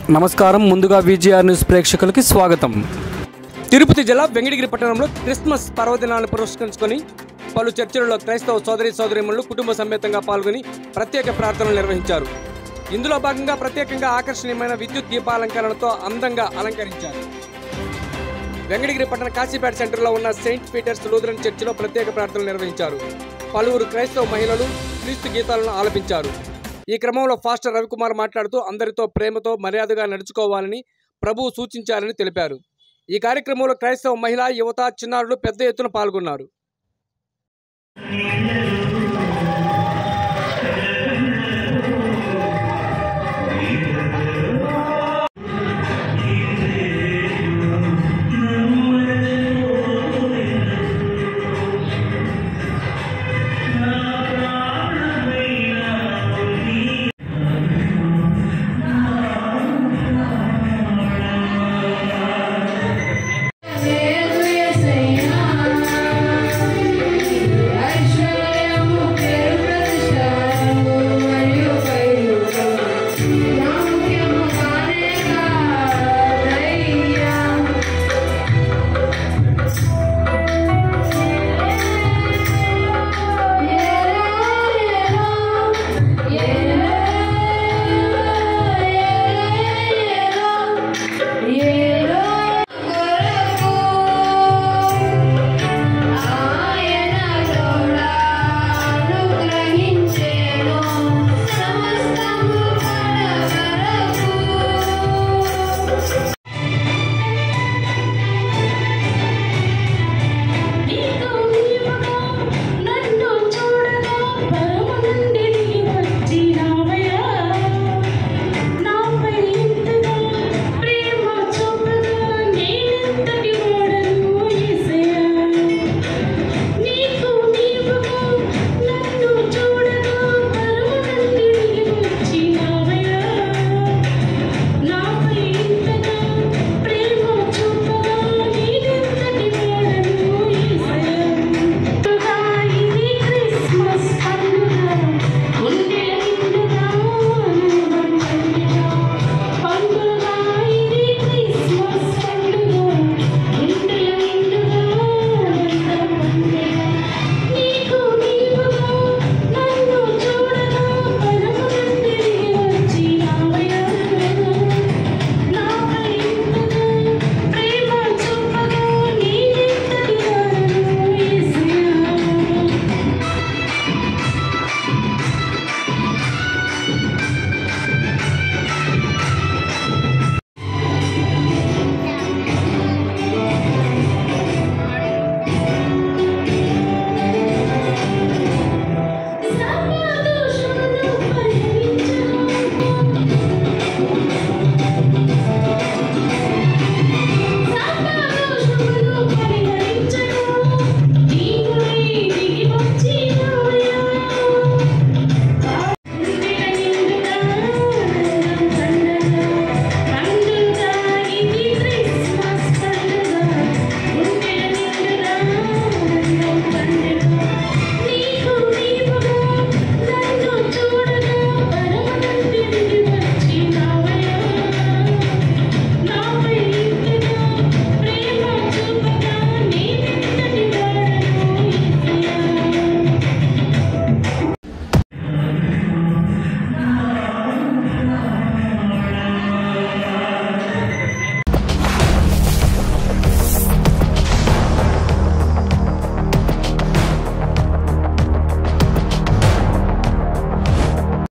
నమస్కారం ముందుగా VGR news ప్రేక్షకులకి స్వాగతం తిరుపతి జిల్లా వెంకటగిరి పట్టణంలో క్రిస్మస్ పర్వదినాన్ని పురస్కరించుకొని పలు చర్చిలలో క్రైస్తవ సోదరి సోదరిమణులు కుటుంబ సమేతంగా పాల్గొని ప్రత్యేక ప్రార్థనలు నిర్వహించారు ఇందులో భాగంగా ప్రత్యేకంగా ఆకర్షణీయమైన విద్యుత్ దీపాలంకరణతో అందంగా అలంకరించారు వెంకటగిరి పట్టణ కాశీపేట సెంటర్లో ఉన్న సెయింట్ పీటర్స్ లూథరన్ చర్చిలో ప్రత్యేక ప్రార్థనలు నిర్వహించారు పలువురు క్రైస్తవ మహిళలు క్రీస్తు గీతాలను ఆలపించారు ఈ క్రమంలో ఫాస్టర్ రవికుమార్ మాట్లాడుతూ అందరితో ప్రేమతో మర్యాదగా నడుచుకోవాలని ప్రభువు సూచించారని తెలిపారు ఈ కార్యక్రమంలో క్రైస్తవ మహిళా యువత చిన్నారులు పెద్ద ఎత్తున పాల్గొన్నారు